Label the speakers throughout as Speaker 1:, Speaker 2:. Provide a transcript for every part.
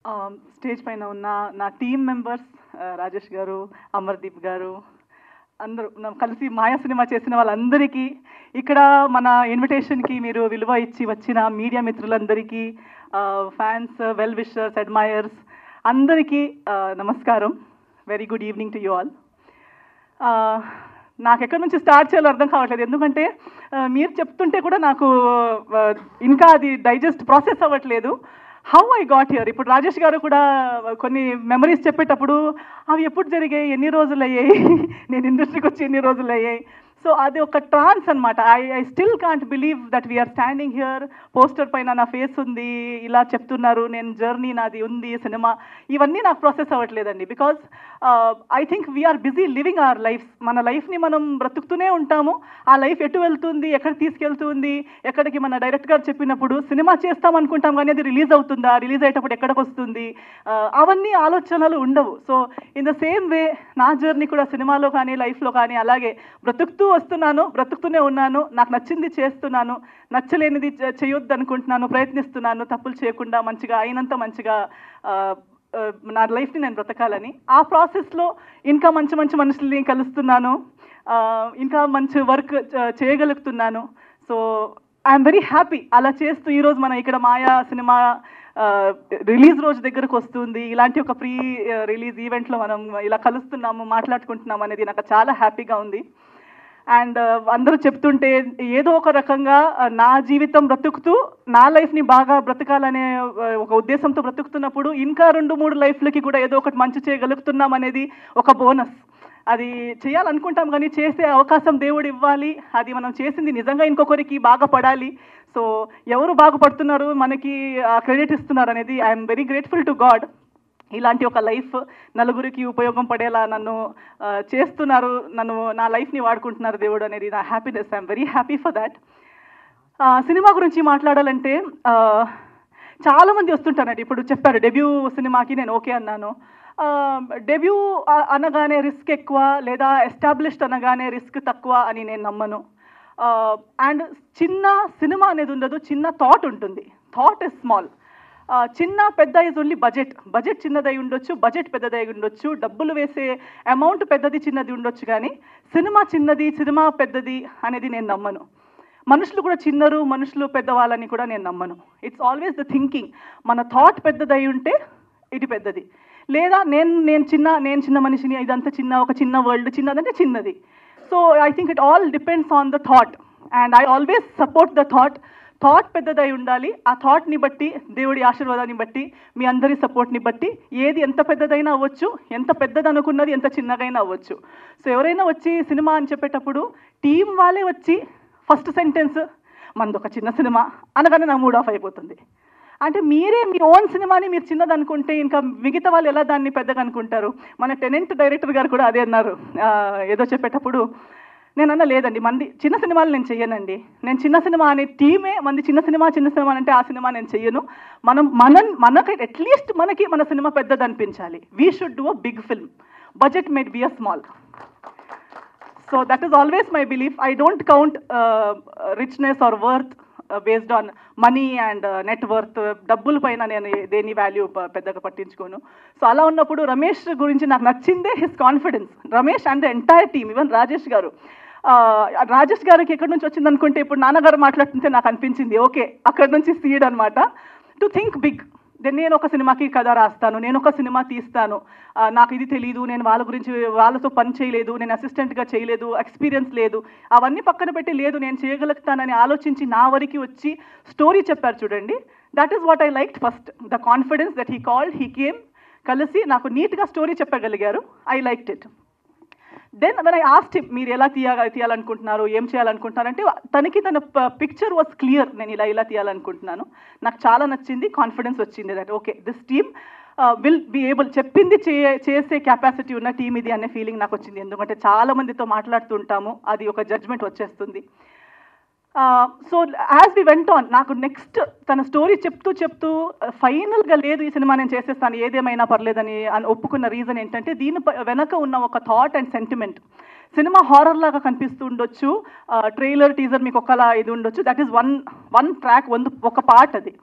Speaker 1: stage పైన ఉన్న నా టీమ్ మెంబర్స్ రాజేష్ గారు అమర్దీప్ గారు అందరూ నా కలిసి మాయా సినిమా చేసిన వాళ్ళందరికీ ఇక్కడ మన ఇన్విటేషన్కి మీరు విలువ ఇచ్చి వచ్చిన మీడియా మిత్రులందరికీ ఫ్యాన్స్ వెల్ విషర్స్ అడ్మైయర్స్ అందరికీ ఆ, నమస్కారం very good evening to you all నాకు ఎక్కడి నుంచి స్టార్ట్ చేయాలో అర్థం కావట్లేదు ఎందుకంటే ఆ, మీరు చెప్తుంటే కూడా నాకు ఆ, ఇంకా అది డైజెస్ట్ ప్రాసెస్ అవ్వట్లేదు హౌ ఐ గాట్ హియర్ ఇప్పుడు రాజేష్ గారు కూడా కొన్ని మెమరీస్ చెప్పేటప్పుడు అవి ఎప్పుడు జరిగాయి ఎన్ని రోజులు అయ్యాయి నేను ఇండస్ట్రీకి వచ్చి ఎన్ని రోజులు అయ్యాయి సో అది ఒక ట్రాన్స్ అనమాట I I still can't believe that we're standing here poster పైన నా ఫేస్ ఉంది ఇలా చెప్తున్నారు నేను జర్నీ నాది ఉంది సినిమా ఇవన్నీ నాకు ప్రాసెస్ అవ్వట్లేదండి because I think we're busy living our life మన లైఫ్ని మనం బ్రతుకుతూనే ఉంటాము ఆ లైఫ్ ఎటు వెళ్తుంది ఎక్కడ తీసుకెళ్తుంది ఎక్కడికి మన డైరెక్ట్ గారు చెప్పినప్పుడు సినిమా చేస్తాం అనుకుంటాం కానీ అది రిలీజ్ అవుతుందా రిలీజ్ అయ్యేటప్పుడు ఎక్కడికి వస్తుంది ఆ, అవన్నీ ఆలోచనలు ఉండవు so in the same way నా జర్నీ కూడా సినిమాలో కానీ లైఫ్లో కానీ అలాగే బ్రతుకుతూ వస్తున్నాను బ్రతుకుతూనే ఉన్నాను నాకు నచ్చింది చేస్తున్నాను నచ్చలేనిది చే- చేయొద్దు అనుకుంటున్నాను ప్రయత్నిస్తున్నాను తప్పులు చేయకుండా మంచిగా అయినంత మంచిగా ఆ, ఆ, నా లైఫ్ని నేను బ్రతకాలని ఆ ప్రాసెస్లో ఇంకా మంచి మంచి మనుషుల్ని కలుస్తున్నాను ఆ, ఇంకా మంచి వర్క్ చేయగలుగుతున్నాను సో ఐఎమ్ వెరీ హ్యాపీ అలా చేస్తూ ఈరోజు మనం ఇక్కడ మాయా సినిమా రిలీజ్ రోజు దగ్గరకు వస్తుంది ఇలాంటి ఒక ప్రీ రిలీజ్ ఈవెంట్లో మనం ఇలా కలుస్తున్నాము మాట్లాడుకుంటున్నాం అనేది నాకు చాలా హ్యాపీగా ఉంది అండ్ అందరూ చెప్తుంటే ఏదో ఒక రకంగా uh, నా జీవితం బ్రతుకుతూ నా లైఫ్ని బాగా బ్రతకాలనే uh, ఒక ఉద్దేశంతో బ్రతుకుతున్నప్పుడు ఇంకా రెండు మూడు లైఫ్లకి కూడా ఏదో ఒకటి మంచి చేయగలుగుతున్నాం అనేది ఒక బోనస్ అది చేయాలనుకుంటాం కానీ చేసే అవకాశం దేవుడు ఇవ్వాలి అది మనం చేసింది నిజంగా ఇంకొకరికి బాగా పడాలి సో ఎవరు బాగుపడుతున్నారు మనకి క్రెడిట్ ఇస్తున్నారు అనేది I'm very grateful to God ఇలాంటి ఒక లైఫ్ నలుగురికి ఉపయోగం పడేలా నన్ను ఆ, చేస్తున్నారు నన్ను నా లైఫ్ని వాడుకుంటున్నారు దేవుడు అనేది నా happiness I'm very happy for that cinema గురించి మాట్లాడాలంటే ఆ, చాలా మంది వస్తుంటారండి ఇప్పుడు చెప్పారు డెబ్యూ సినిమాకి నేను ఓకే అన్నాను డెబ్యూ అనగానే రిస్క్ ఎక్కువ లేదా ఎస్టాబ్లిష్డ్ అనగానే రిస్క్ తక్కువ అని నేను నమ్మను అండ్ చిన్న సినిమా అనేది ఉండదు చిన్న థాట్ ఉంటుంది థాట్ ఇస్ స్మాల్ చిన్న పెద్ద ఇస్ ఓన్లీ బడ్జెట్ బడ్జెట్ చిన్నదై ఉండొచ్చు బడ్జెట్ పెద్దదై ఉండొచ్చు డబ్బులు వేసే అమౌంట్ పెద్దది చిన్నది ఉండొచ్చు కానీ సినిమా చిన్నది సినిమా పెద్దది అనేది నేను నమ్మను మనుషులు కూడా చిన్నరు మనుషులు పెద్దవాళ్ళని కూడా నేను నమ్మను ఇట్స్ ఆల్వేస్ ద థింకింగ్ మన థాట్ పెద్దదై ఉంటే ఇది పెద్దది లేదా నేను నేను చిన్న నేను చిన్న మనిషిని ఇదంతా చిన్న ఒక చిన్న వరల్డ్ చిన్నదంటే చిన్నది so I think it all depends on the thought and I always support the thought thought పెద్దదై ఉండాలి ఆ థాట్ని బట్టి దేవుడి ఆశీర్వాదాన్ని బట్టి మీ అందరి సపోర్ట్ని బట్టి ఏది ఎంత పెద్దదైనా అవ్వచ్చు ఎంత పెద్దది అనుకున్నది ఎంత చిన్నగైనా అవ్వచ్చు సో ఎవరైనా వచ్చి సినిమా అని చెప్పేటప్పుడు టీం వాళ్ళే వచ్చి ఫస్ట్ సెంటెన్స్ మనది ఒక చిన్న సినిమా అనగానే నా మూడ్ ఆఫ్ అయిపోతుంది అంటే మీరే మీ ఓన్ సినిమాని మీరు చిన్నది అనుకుంటే ఇంకా మిగతా వాళ్ళు ఎలా దాన్ని పెద్దగా అనుకుంటారు మన టెనెంట్ డైరెక్టర్ గారు కూడా అదే అన్నారు ఆ, ఏదో చెప్పేటప్పుడు నేను అన్న లేదండి మంది చిన్న సినిమాలు నేను చెయ్యనండి నేను చిన్న సినిమా అనే టీమే మంది చిన్న సినిమా చిన్న సినిమా అంటే ఆ సినిమా నేను చెయ్యను మనం మన మనకి అట్లీస్ట్ మనకి మన సినిమా పెద్దది అనిపించాలి we should do a big film budget made be a small so that is always my belief I don't count richness or worth based on money and net worth డబ్బుల పైన నేను దేని value పెద్దగా పట్టించుకోను so అలా ఉన్నప్పుడు రమేష్ గురించి నాకు నచ్చిందే his confidence Ramesh and the entire team even Rajesh గారు ఆ, రాజేష్ గారికి ఎక్కడి నుంచి వచ్చింది అనుకుంటే ఇప్పుడు నాన్నగారు మాట్లాడుతుంటే నాకు అనిపించింది ఓకే అక్కడి నుంచి సీడ్ అనమాట టు థింక్ బిగ్ దెన్ నేను ఒక సినిమాకి కథ రాస్తాను నేను ఒక సినిమా తీస్తాను ఆ, నాకు ఇది తెలియదు నేను వాళ్ళ గురించి వాళ్ళతో పని చేయలేదు నేను అసిస్టెంట్గా చేయలేదు ఎక్స్పీరియన్స్ లేదు అవన్నీ పక్కన పెట్టి లేదు నేను చేయగలుగుతానని ఆలోచించి నా వరకు వచ్చి స్టోరీ చెప్పారు చూడండి that is what I like first the confidence that he called he came కలిసి నాకు నీట్గా స్టోరీ చెప్పగలిగారు I liked it then when I asked him మీరు ఎలా తీయ తీయాలనుకుంటున్నారు ఏం చేయాలనుకుంటున్నారు అంటే తనకి తన పిక్చర్ వాజ్ క్లియర్ నేను ఇలా ఇలా తీయాలనుకుంటున్నాను నాకు చాలా నచ్చింది కాన్ఫిడెన్స్ వచ్చింది that okay this team will be able చెప్పింది చే చేసే కెపాసిటీ ఉన్న టీం ఇది అనే ఫీలింగ్ నాకు వచ్చింది ఎందుకంటే చాలా మందితో మాట్లాడుతుంటాము అది ఒక జడ్జ్మెంట్ వచ్చేస్తుంది so as we went on నాకు నెక్స్ట్ తన స్టోరీ చెప్తూ చెప్తూ ఫైనల్గా లేదు ఈ సినిమా నేను చేసేస్తాను ఏదేమైనా పర్లేదని అని ఒప్పుకున్న రీజన్ ఏంటంటే దీని ప- వెనక ఉన్న ఒక thought and sentiment cinema horror లాగా కనిపిస్తూ ఉండొచ్చు ట్రైలర్ టీజర్ మీకు ఒకలా ఇది ఉండొచ్చు that is one one track one ఒక పార్ట్ అది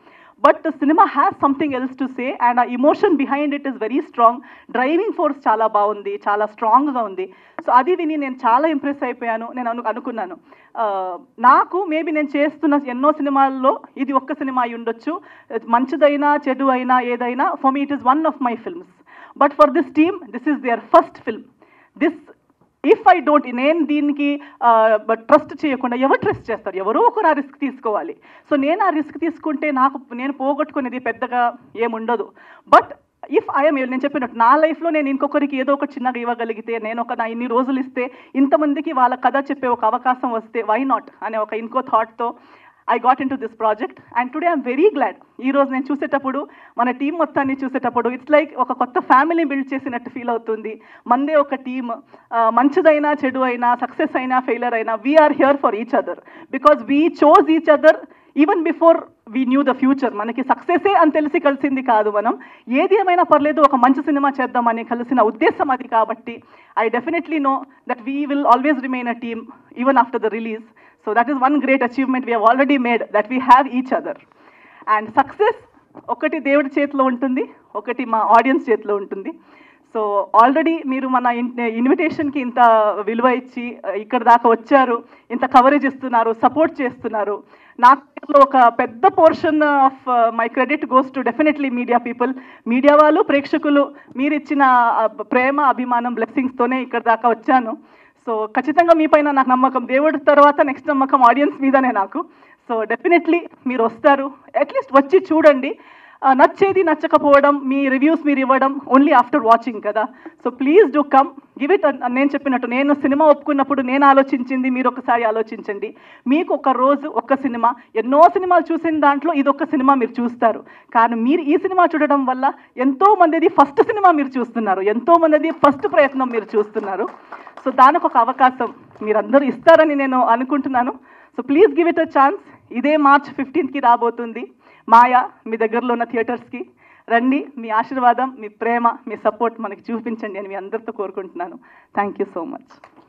Speaker 1: but cinema has something else to say and ah emotion behind it is very strong driving force చాలా బాగుంది చాలా స్ట్రాంగ్గా ఉంది సో అది విని నేను చాలా ఇంప్రెస్ అయిపోయాను నేను అను అనుకున్నాను ఆ, నాకు మేబీ నేను చేస్తున్న ఎన్నో సినిమాల్లో ఇది ఒక్క సినిమా అయి ఉండొచ్చు మంచిదైనా చెడు అయినా ఏదైనా for me it is one of my films but for this team this is their first film this if I don't నేను దీనికి ట్రస్ట్ చేయకుండా ఎవరు ట్రస్ట్ చేస్తారు ఎవరో ఒకరు ఆ రిస్క్ తీసుకోవాలి సో నేను ఆ రిస్క్ తీసుకుంటే నాకు నేను పోగొట్టుకునేది పెద్దగా ఏముండదు బట్ ఇఫ్ ఐఎమ్ నేను చెప్పినట్టు నా లైఫ్లో నేను ఇంకొకరికి ఏదో ఒక చిన్నగా ఇవ్వగలిగితే నేను ఒక నా ఇన్ని రోజులు ఇస్తే ఇంతమందికి వాళ్ళ కథ చెప్పే ఒక అవకాశం వస్తే వై నాట్ అనే ఒక ఇంకో థాట్తో I got into this project and today I'm very glad ఈ రోజు నేను చూసేటప్పుడు మన టీం మొత్తాన్ని చూసేటప్పుడు ఇట్స్ లైక్ ఒక కొత్త ఫ్యామిలీ బిల్డ్ చేసినట్టు ఫీల్ అవుతుంది మందే ఒక టీమ్ మంచిదైనా చెడు అయినా సక్సెస్ అయినా ఫెయిలర్ అయినా we're here for each other because we chose each other even before we knew the future మనకి సక్సెసే అని తెలిసి కలిసింది కాదు మనం ఏది ఏమైనా పర్లేదు ఒక మంచి సినిమా చేద్దామని కలిసిన ఉద్దేశం అది కాబట్టి I definitely know that we will always remain a team even after the release so that is one great achievement we already made that we have each other and success ఒకటి దేవుడి చేతిలో ఉంటుంది ఒకటి మా ఆడియన్స్ చేతిలో ఉంటుంది so already మీరు మన ఇన్విటేషన్కి ఇంత విలువ ఇచ్చి ఇక్కడ దాకా వచ్చారు ఇంత కవరేజ్ ఇస్తున్నారు సపోర్ట్ చేస్తున్నారు నాకు ఒక పెద్ద portion of my credit goes to definitely media people media వాళ్ళు ప్రేక్షకులు మీరు ఇచ్చిన ఆ, ప్రేమ అభిమానం బ్లెస్సింగ్స్తోనే ఇక్కడ దాకా వచ్చాను సో ఖచ్చితంగా మీ పైన నాకు నమ్మకం దేవుడి తర్వాత నెక్స్ట్ నమ్మకం ఆడియన్స్ మీదనే నాకు సో డెఫినెట్లీ మీరు వస్తారు అట్లీస్ట్ వచ్చి చూడండి ఆ, నచ్చేది నచ్చకపోవడం మీ రివ్యూస్ మీరు ఇవ్వడం ఓన్లీ ఆఫ్టర్ వాచింగ్ కదా so please do come give it నేను చెప్పినట్టు నేను సినిమా ఒప్పుకున్నప్పుడు నేను ఆలోచించింది మీరు ఒకసారి ఆలోచించండి మీకు ఒక రోజు ఒక్క సినిమా ఎన్నో సినిమాలు చూసిన దాంట్లో ఇది ఒక సినిమా మీరు చూస్తారు కానీ మీరు ఈ సినిమా చూడడం వల్ల ఎంతో మందిది ఫస్ట్ సినిమా మీరు చూస్తున్నారు ఎంతో మందిది ఫస్ట్ ప్రయత్నం మీరు చూస్తున్నారు సో దానికి ఒక అవకాశం మీరందరూ ఇస్తారని నేను అనుకుంటున్నాను so please give it a chance ఇదే మార్చ్ ఫిఫ్టీన్త్కి రాబోతుంది మాయా మీ దగ్గరలో ఉన్న థియేటర్స్కి రండి మీ ఆశీర్వాదం మీ ప్రేమ మీ సపోర్ట్ మనకి చూపించండి అని మీ అందరితో కోరుకుంటున్నాను థ్యాంక్ యూ సో మచ్